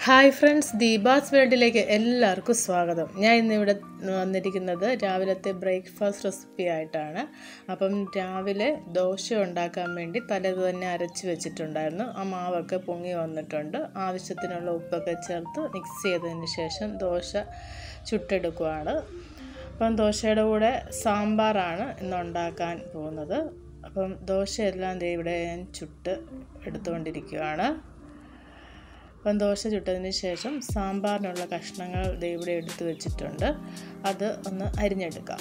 hi friends Deepa's വേൾഡിലേക്ക് എല്ലാവർക്കും സ്വാഗതം ഞാൻ ഇന്നിവിടെ വന്നിരിക്കുന്നത് രാവിലത്തെ ബ്രേക്ക്ഫാസ്റ്റ് റെസിപ്പി ആയിട്ടാണ് അപ്പം രാവിലെ ദോശ ഉണ്ടാക്കാൻ വേണ്ടി തലേത് തന്നെ അരച്ച് വെച്ചിട്ടുണ്ടായിരുന്നു ആ മാവൊക്കെ പൊങ്ങി വന്നിട്ടുണ്ട് ആവശ്യത്തിനുള്ള ഉപ്പൊക്കെ ചേർത്ത് മിക്സ് ചെയ്തതിന് ശേഷം ദോശ ചുട്ടെടുക്കുവാണ് അപ്പം ദോശയുടെ കൂടെ സാമ്പാറാണ് ഇന്ന് ഉണ്ടാക്കാൻ പോകുന്നത് അപ്പം ദോശയെല്ലാം ദേ ഇവിടെ ഞാൻ ചുട്ട് എടുത്തുകൊണ്ടിരിക്കുകയാണ് അപ്പം ദോശ ചുട്ടതിന് ശേഷം സാമ്പാറിനുള്ള കഷ്ണങ്ങൾ ദേ ഇവിടെ എടുത്ത് വെച്ചിട്ടുണ്ട് അത് ഒന്ന് അരിഞ്ഞെടുക്കാം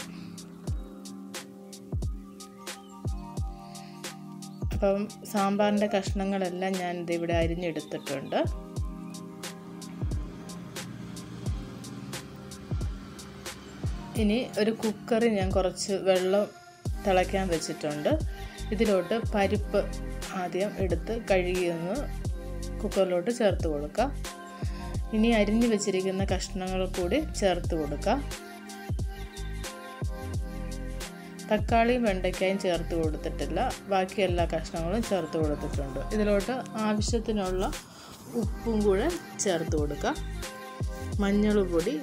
അപ്പം സാമ്പാറിൻ്റെ കഷ്ണങ്ങളെല്ലാം ഞാൻ ഇത് ഇവിടെ അരിഞ്ഞെടുത്തിട്ടുണ്ട് ഇനി ഒരു കുക്കറിൽ ഞാൻ കുറച്ച് വെള്ളം തിളയ്ക്കാൻ വെച്ചിട്ടുണ്ട് ഇതിലോട്ട് പരിപ്പ് ആദ്യം എടുത്ത് കഴുകിയൊന്ന് കുക്കറിലോട്ട് ചേർത്ത് കൊടുക്കാം ഇനി അരിഞ്ഞു വെച്ചിരിക്കുന്ന കഷ്ണങ്ങൾ കൂടി ചേർത്ത് കൊടുക്കാം തക്കാളിയും വെണ്ടയ്ക്കായും ചേർത്ത് കൊടുത്തിട്ടില്ല ബാക്കി എല്ലാ കഷ്ണങ്ങളും ചേർത്ത് കൊടുത്തിട്ടുണ്ട് ഇതിലോട്ട് ആവശ്യത്തിനുള്ള ഉപ്പും കൂടെ ചേർത്ത് കൊടുക്കാം മഞ്ഞൾ പൊടി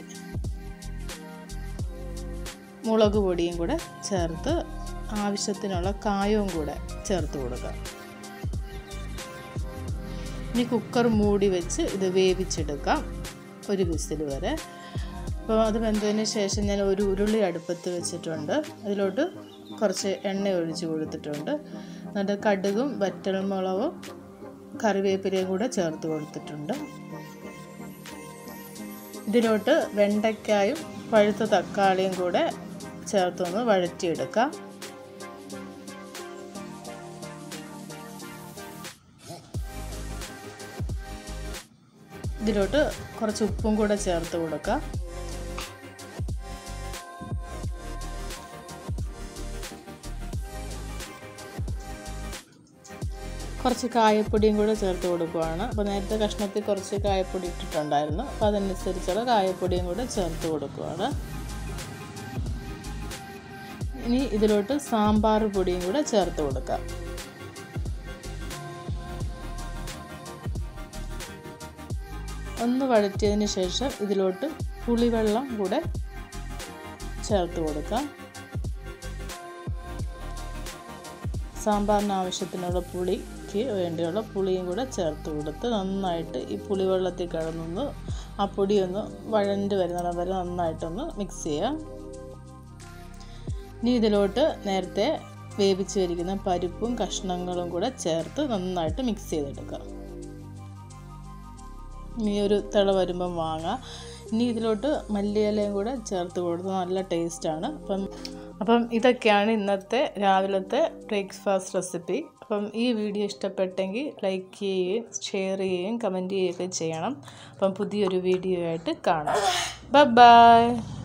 മുളക് പൊടിയും കൂടെ ചേർത്ത് ആവശ്യത്തിനുള്ള കായവും കൂടെ ചേർത്ത് കൊടുക്കാം ഇനി കുക്കർ മൂടി വെച്ച് ഇത് വേവിച്ചെടുക്കാം ഒരു വിസിൽ വരെ അപ്പോൾ അത് വെന്തതിന് ശേഷം ഞാൻ ഒരു ഉരുളി അടുപ്പത്ത് വെച്ചിട്ടുണ്ട് അതിലോട്ട് കുറച്ച് എണ്ണ ഒഴിച്ച് കൊടുത്തിട്ടുണ്ട് എന്നിട്ട് കടുകും വറ്റൽമുളകും കറിവേപ്പിലയും കൂടെ ചേർത്ത് കൊടുത്തിട്ടുണ്ട് ഇതിലോട്ട് വെണ്ടയ്ക്കായും പഴുത്ത തക്കാളിയും കൂടെ ചേർത്തൊന്ന് വഴറ്റിയെടുക്കാം ഇതിലോട്ട് കുറച്ച് ഉപ്പും കൂടെ ചേർത്ത് കൊടുക്കാം കുറച്ച് കായപ്പൊടിയും കൂടെ ചേർത്ത് കൊടുക്കുവാണ് അപ്പോൾ നേരത്തെ കഷ്ണത്തിൽ കുറച്ച് കായപ്പൊടി ഇട്ടിട്ടുണ്ടായിരുന്നു അപ്പോൾ അതനുസരിച്ചുള്ള കായപ്പൊടിയും കൂടെ ചേർത്ത് കൊടുക്കുവാണ് ഇനി ഇതിലോട്ട് സാമ്പാർ പൊടിയും കൂടെ ചേർത്ത് കൊടുക്കാം ഒന്ന് വഴറ്റിയതിന് ശേഷം ഇതിലോട്ട് പുളിവെള്ളം കൂടെ ചേർത്ത് കൊടുക്കാം സാമ്പാറിന് ആവശ്യത്തിനുള്ള പുളിക്ക് വേണ്ടിയുള്ള പുളിയും കൂടെ ചേർത്ത് കൊടുത്ത് നന്നായിട്ട് ഈ പുളിവെള്ളത്തിൽ കിടന്നൊന്ന് ആ പൊടിയൊന്ന് വഴണ്ട് വരുന്നിടം വരെ നന്നായിട്ടൊന്ന് മിക്സ് ചെയ്യാം ഇനി ഇതിലോട്ട് നേരത്തെ വേവിച്ച് വരിക്കുന്ന പരിപ്പും കഷ്ണങ്ങളും കൂടെ ചേർത്ത് നന്നായിട്ട് മിക്സ് ചെയ്തെടുക്കാം ഇനി ഒരു തിള വരുമ്പം വാങ്ങാം ഇനി ഇതിലോട്ട് മല്ലിയിലയും കൂടെ ചേർത്ത് കൊടുത്ത് നല്ല ടേസ്റ്റാണ് അപ്പം അപ്പം ഇതൊക്കെയാണ് ഇന്നത്തെ രാവിലത്തെ ബ്രേക്ക്ഫാസ്റ്റ് റെസിപ്പി അപ്പം ഈ വീഡിയോ ഇഷ്ടപ്പെട്ടെങ്കിൽ ലൈക്ക് ചെയ്യുകയും ഷെയർ ചെയ്യുകയും കമൻറ്റ് ചെയ്യുകയൊക്കെ ചെയ്യണം അപ്പം പുതിയൊരു വീഡിയോ ആയിട്ട് കാണാം ബൈ